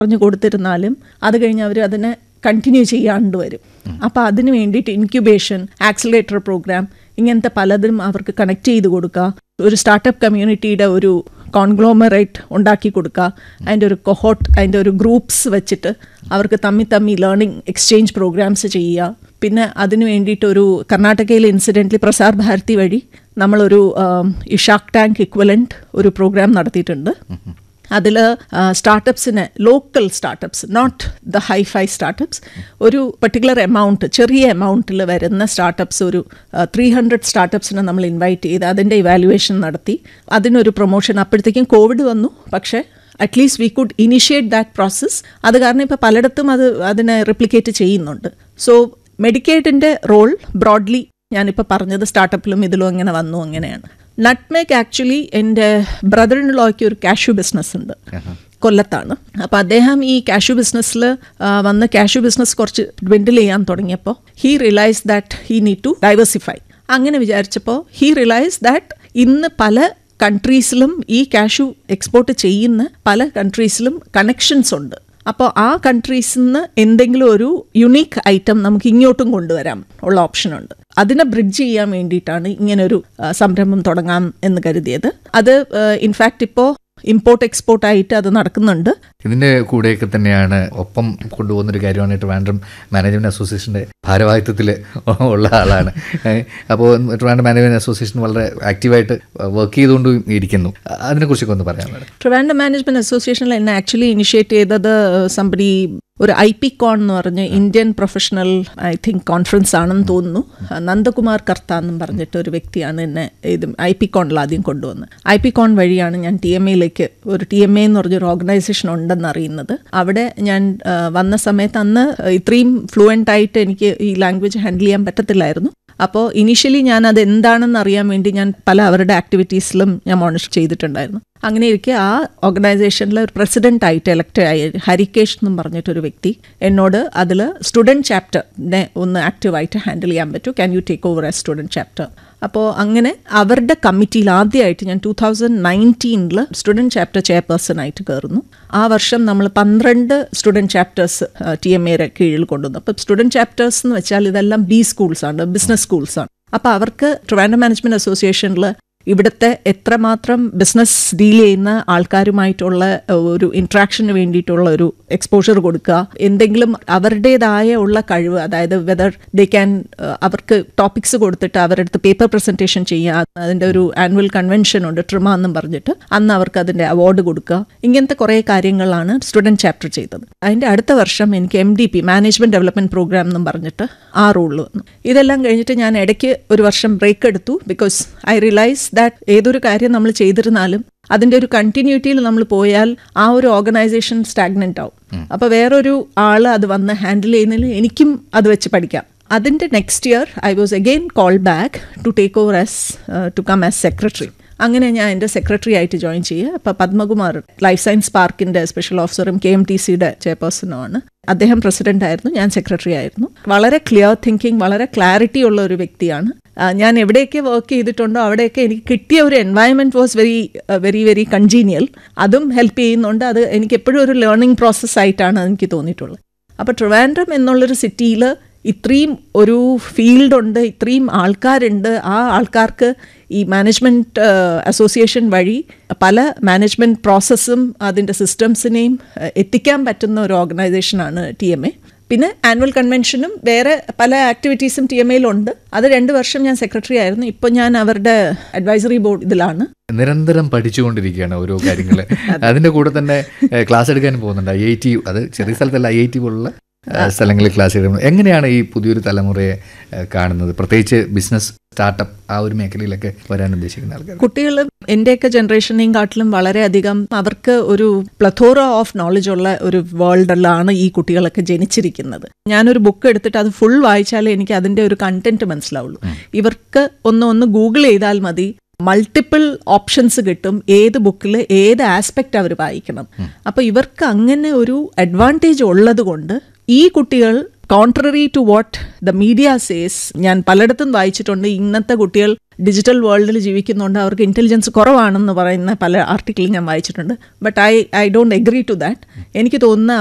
പറഞ്ഞു കൊടുത്തിരുന്നാലും അത് കഴിഞ്ഞ് അവർ അതിനെ കണ്ടിന്യൂ ചെയ്യാണ്ട് വരും അപ്പോൾ അതിന് വേണ്ടിയിട്ട് ഇൻക്യുബേഷൻ ആക്സിലേറ്റർ പ്രോഗ്രാം ഇങ്ങനത്തെ പലതും അവർക്ക് കണക്ട് ചെയ്ത് കൊടുക്കുക ഒരു സ്റ്റാർട്ടപ്പ് കമ്മ്യൂണിറ്റിയുടെ ഒരു കോൺഗ്ലോമറേറ്റ് ഉണ്ടാക്കി കൊടുക്കുക അതിൻ്റെ ഒരു കൊഹോട്ട് അതിൻ്റെ ഒരു ഗ്രൂപ്പ്സ് വെച്ചിട്ട് അവർക്ക് തമ്മി തമ്മി ലേണിംഗ് എക്സ്ചേഞ്ച് പ്രോഗ്രാംസ് ചെയ്യുക പിന്നെ അതിന് വേണ്ടിയിട്ട് ഒരു കർണാടകയിലെ ഇൻസിഡൻ്റലി പ്രസാർ ഭാരതി വഴി നമ്മളൊരു ആം, ഈ ഷാർക്ക് ടാങ്ക് ഇക്വലൻറ്റ് ഒരു പ്രോഗ്രാം നടത്തിയിട്ടുണ്ട് അതിൽ സ്റ്റാർട്ടപ്സിന് local startups not the hifi startups ഒരു പെർട്ടിക്കുലർ എമൗണ്ട് ചെറിയ എമൗണ്ടിൽ വരുന്ന സ്റ്റാർട്ടപ്സ് ഒരു ത്രീ ഹൺഡ്രഡ് സ്റ്റാർട്ടപ്സിനെ നമ്മൾ ഇൻവൈറ്റ് ചെയ്ത് അതിൻ്റെ ഇവാലുവേഷൻ നടത്തി അതിനൊരു പ്രൊമോഷൻ അപ്പോഴത്തേക്കും കോവിഡ് വന്നു പക്ഷേ at least we could initiate that process അത് കാരണം ഇപ്പോൾ പലയിടത്തും അത് അതിനെ റിപ്ലിക്കേറ്റ് ചെയ്യുന്നുണ്ട് സോ മെഡിക്കേറ്റിൻ്റെ റോൾ ബ്രോഡ്ലി ഞാനിപ്പോൾ പറഞ്ഞത് സ്റ്റാർട്ടപ്പിലും ഇതിലും അങ്ങനെ വന്നു അങ്ങനെയാണ് നട്ട്മേക്ക് ആക്ച്വലി എൻ്റെ ബ്രദറിൻ ലോയ്ക്ക് ഒരു കാഷ്യൂ ബിസിനസ് ഉണ്ട് കൊല്ലത്താണ് അപ്പോൾ അദ്ദേഹം ഈ കാഷ്യൂ ബിസിനസ്സിൽ വന്ന് കാഷ്യൂ ബിസിനസ് കുറച്ച് ഡ്വിൻഡിൽ ചെയ്യാൻ തുടങ്ങിയപ്പോൾ he realise that he need to diversify അങ്ങനെ വിചാരിച്ചപ്പോൾ ഹീ റിയലൈസ് ദാറ്റ് ഇന്ന് പല കൺട്രീസിലും ഈ കാഷ്യൂ എക്സ്പോർട്ട് ചെയ്യുന്ന പല കൺട്രീസിലും കണക്ഷൻസ് ഉണ്ട് അപ്പോൾ ആ കൺട്രീസിൽ നിന്ന് എന്തെങ്കിലും ഒരു യുണീക്ക് ഐറ്റം നമുക്ക് ഇങ്ങോട്ടും കൊണ്ടുവരാം ഉള്ള ഓപ്ഷനുണ്ട് അതിനെ ബ്രിഡ്ജ് ചെയ്യാൻ വേണ്ടിയിട്ടാണ് ഇങ്ങനൊരു ആ, സംരംഭം തുടങ്ങാം എന്ന് കരുതിയത് അത് ഇൻഫാക്റ്റ് ഇപ്പോൾ ഇമ്പോർട്ട് എക്സ്പോർട്ട് ആയിട്ട് അത് നടക്കുന്നുണ്ട് ഇതിന്റെ കൂടെയൊക്കെ തന്നെയാണ് ഒപ്പം കൊണ്ടുപോകുന്ന ഒരു കാര്യമാണ് ട്രിവാൻഡ്രം മാനേജ്മെന്റ് അസോസിയേഷന്റെ ഭാരവാഹിത്വത്തിൽ ഉള്ള ആളാണ് അപ്പോൾ ട്രിവാൻഡ്രം മാനേജ്മെന്റ് അസോസിയേഷൻ വളരെ ആക്റ്റീവായിട്ട് വർക്ക് ചെയ്തുകൊണ്ട് ഇരിക്കുന്നു അതിനെക്കുറിച്ചൊക്കെ ഒന്ന് പറയാൻ മേഡം ട്രിവാൻഡ്രം മാനേജ്മെന്റ് അസോസിയേഷനിൽ എന്നെ ആക്ച്വലി ഇനിഷ്യേറ്റ് ചെയ്തത് സംബടി ഒരു ഐ പി കോൺ എന്ന് പറഞ്ഞ് Indian professional I think conference ആണെന്ന് തോന്നുന്നു നന്ദകുമാർ കർത്ത എന്നും പറഞ്ഞിട്ട് ഒരു വ്യക്തിയാണ് എന്നെ ഇത് ഐ പി കോണിൽ ആദ്യം കൊണ്ടുവന്നത് ഐ പി കോൺ വഴിയാണ് ഞാൻ ടി എം എയിലേക്ക് ഒരു ടി എം എ എന്ന് പറഞ്ഞൊരു ഓർഗനൈസേഷൻ ഉണ്ടെന്ന് അറിയുന്നത് അവിടെ ഞാൻ ആ, വന്ന സമയത്ത് അന്ന് ഇത്രയും ഫ്ലുവൻ്റ് ആയിട്ട് എനിക്ക് ഈ ലാംഗ്വേജ് ഹാൻഡിൽ ചെയ്യാൻ പറ്റത്തില്ലായിരുന്നു അപ്പോൾ ഇനീഷ്യലി ഞാൻ അത് എന്താണെന്ന് അറിയാൻ വേണ്ടി ഞാൻ പല അവരുടെ ആക്ടിവിറ്റീസിലും ഞാൻ മോണിറ്റർ ചെയ്തിട്ടുണ്ടായിരുന്നു അങ്ങനെ ഇരിക്കെ ആ ഓർഗനൈസേഷനിൽ ഒരു പ്രസിഡന്റ് ആയിട്ട് എലക്ട് ആയി ഹരികേഷ് എന്നും പറഞ്ഞിട്ടൊരു വ്യക്തി എന്നോട് അതിൽ സ്റ്റുഡൻറ് ചാപ്റ്ററിനെ ഒന്ന് ആക്റ്റീവായിട്ട് ഹാൻഡിൽ ചെയ്യാൻ പറ്റൂ can you take over a student chapter അപ്പോൾ അങ്ങനെ അവരുടെ കമ്മിറ്റിയിൽ ആദ്യമായിട്ട് ഞാൻ ടൂ തൗസൻഡ് നയൻറ്റീനിൽ സ്റ്റുഡൻറ് ചാപ്റ്റർ ചെയർപേഴ്സൺ ആയിട്ട് കയറുന്നു ആ വർഷം നമ്മൾ പന്ത്രണ്ട് സ്റ്റുഡൻറ് ചാപ്റ്റേഴ്സ് ടി എം എയുടെ കീഴിൽ കൊണ്ടുവന്നു അപ്പം സ്റ്റുഡൻറ് ചാപ്റ്റേഴ്സ് എന്ന് വെച്ചാൽ ഇതെല്ലാം ബി സ്കൂൾസാണ് ബിസിനസ് സ്കൂൾസാണ് അപ്പോൾ അവർക്ക് ട്രിവാൻഡ്രം മാനേജ്മെന്റ് അസോസിയേഷനിൽ ഇവിടുത്തെ എത്രമാത്രം ബിസിനസ് ഡീൽ ചെയ്യുന്ന ആൾക്കാരുമായിട്ടുള്ള ഒരു ഇൻട്രാക്ഷന് വേണ്ടിയിട്ടുള്ള ഒരു എക്സ്പോഷർ കൊടുക്കുക എന്തെങ്കിലും അവരുടേതായ ഉള്ള കഴിവ് അതായത് വെദർ ദേ ക്യാൻ അവർക്ക് ടോപ്പിക്സ് കൊടുത്തിട്ട് അവരുടെ അടുത്ത് പേപ്പർ പ്രസന്റേഷൻ ചെയ്യുക അതിൻ്റെ ഒരു ആനുവൽ കൺവെൻഷൻ ഉണ്ട് ട്രിമ എന്നും പറഞ്ഞിട്ട് അന്ന് അവർക്ക് അതിൻ്റെ അവാർഡ് കൊടുക്കുക ഇങ്ങനത്തെ കുറേ കാര്യങ്ങളാണ് സ്റ്റുഡൻറ് ചാപ്റ്റർ ചെയ്തത് അതിൻ്റെ അടുത്ത വർഷം എനിക്ക് M D P management development programme എന്നും പറഞ്ഞിട്ട് ആ റോളിൽ വന്നു ഇതെല്ലാം കഴിഞ്ഞിട്ട് ഞാൻ ഇടയ്ക്ക് ഒരു വർഷം ബ്രേക്ക് എടുത്തു ബിക്കോസ് ഐ റിയലൈസ് ദാറ്റ് ഏതൊരു കാര്യം നമ്മൾ ചെയ്തിരുന്നാലും അതിൻ്റെ ഒരു കണ്ടിന്യൂറ്റിയിൽ നമ്മൾ പോയാൽ ആ ഒരു ഓർഗനൈസേഷൻ സ്റ്റാഗ്നൻ്റ് ആവും അപ്പോൾ വേറൊരു ആൾ അത് വന്ന് ഹാൻഡിൽ ചെയ്യുന്നതിൽ എനിക്കും അത് വെച്ച് പഠിക്കാം അതിൻ്റെ next year I was again call back to take over as to come as secretary അങ്ങനെ ഞാൻ എൻ്റെ സെക്രട്ടറി ആയിട്ട് ജോയിൻ ചെയ്യുക അപ്പോൾ പത്മകുമാർ ലൈഫ് സയൻസ് പാർക്കിൻ്റെ സ്പെഷ്യൽ ഓഫീസറും കെ എം ടി സിയുടെ ചെയർപേഴ്സണുമാണ് അദ്ദേഹം പ്രസിഡന്റ് ആയിരുന്നു ഞാൻ സെക്രട്ടറി ആയിരുന്നു വളരെ ക്ലിയർ തിങ്കിങ് വളരെ ക്ലാരിറ്റി ഉള്ള ഒരു വ്യക്തിയാണ് ആ, ഞാൻ എവിടെയൊക്കെ വർക്ക് ചെയ്തിട്ടുണ്ടോ അവിടെയൊക്കെ എനിക്ക് കിട്ടിയ ഒരു environment was very very very congenial അതും ഹെൽപ്പ് ചെയ്യുന്നുണ്ട് അത് എനിക്ക് എപ്പോഴും ഒരു ലേണിംഗ് പ്രോസസ്സ് ആയിട്ടാണ് എനിക്ക് തോന്നിയിട്ടുള്ളത് അപ്പോൾ ട്രിവാൻഡ്രം എന്നുള്ളൊരു സിറ്റിയിൽ ഇത്രയും ഒരു ഫീൽഡ് ഉണ്ട് ഇത്രയും ആൾക്കാരുണ്ട് ആ ആൾക്കാർക്ക് ഈ മാനേജ്മെൻറ്റ് അസോസിയേഷൻ വഴി പല മാനേജ്മെൻറ്റ് പ്രോസസ്സും അതിൻ്റെ സിസ്റ്റംസിനെയും എത്തിക്കാൻ പറ്റുന്ന ഒരു ഓർഗനൈസേഷനാണ് ടി എം എ പിന്നെ ആനുവൽ കൺവെൻഷനും വേറെ പല ആക്ടിവിറ്റീസും ടി എം എയിലുണ്ട് അത് രണ്ട് വർഷം ഞാൻ സെക്രട്ടറി ആയിരുന്നു ഇപ്പോൾ ഞാൻ അവരുടെ അഡ്വൈസറി ബോർഡ് ഇതിലാണ് നിരന്തരം പഠിച്ചുകൊണ്ടിരിക്കുകയാണ് ഓരോ കാര്യങ്ങൾ അതിന്റെ കൂടെ തന്നെ ക്ലാസ് എടുക്കാൻ പോകുന്നുണ്ട് ഐ ഐ ടി അത് ചെറിയ സ്ഥലത്തല്ല ഐ ഐ ടി പോലുള്ള ഏഹ്, സ്ഥലങ്ങളിൽ ക്ലാസ് എടുക്കുന്നത് എങ്ങനെയാണ് ഈ പുതിയൊരു തലമുറയെ ഏഹ്, കാണുന്നത് പ്രത്യേകിച്ച് ബിസിനസ് സ്റ്റാർട്ടപ്പ് ആ ഒരു മേഖലയിലൊക്കെ വരാൻ ഉദ്ദേശിക്കുന്ന ആൾക്കാർ കുട്ടികൾ എൻ്റെയൊക്കെ ജനറേഷനെയും കാട്ടിലും വളരെയധികം അവർക്ക് ഒരു പ്ലഥോറ ഓഫ് നോളജ് ഉള്ള ഒരു വേൾഡിലാണ് ഈ കുട്ടികളൊക്കെ ജനിച്ചിരിക്കുന്നത് ഞാനൊരു ബുക്ക് എടുത്തിട്ട് അത് ഫുൾ വായിച്ചാലേ എനിക്ക് അതിൻ്റെ ഒരു കണ്ടന്റ് മനസ്സിലാവുള്ളൂ ഇവർക്ക് ഒന്ന് ഒന്ന് ഗൂഗിൾ ചെയ്താൽ മതി മൾട്ടിപ്പിൾ ഓപ്ഷൻസ് കിട്ടും ഏത് ബുക്കിൽ ഏത് ആസ്പെക്റ്റ് അവർ വായിക്കണം അപ്പോൾ ഇവർക്ക് അങ്ങനെ ഒരു അഡ്വാൻറ്റേജ് ഉള്ളത് കൊണ്ട് ഈ കുട്ടികൾ contrary to what the media says ഞാൻ പലയിടത്തും വായിച്ചിട്ടുണ്ട് ഇന്നത്തെ കുട്ടികൾ ഡിജിറ്റൽ വേൾഡിൽ ജീവിക്കുന്നുണ്ട് അവർക്ക് ഇൻ്റലിജൻസ് കുറവാണെന്ന് പറയുന്ന പല ആർട്ടിക്കിളും ഞാൻ വായിച്ചിട്ടുണ്ട് but I I don't agree to that എനിക്ക് തോന്നുന്ന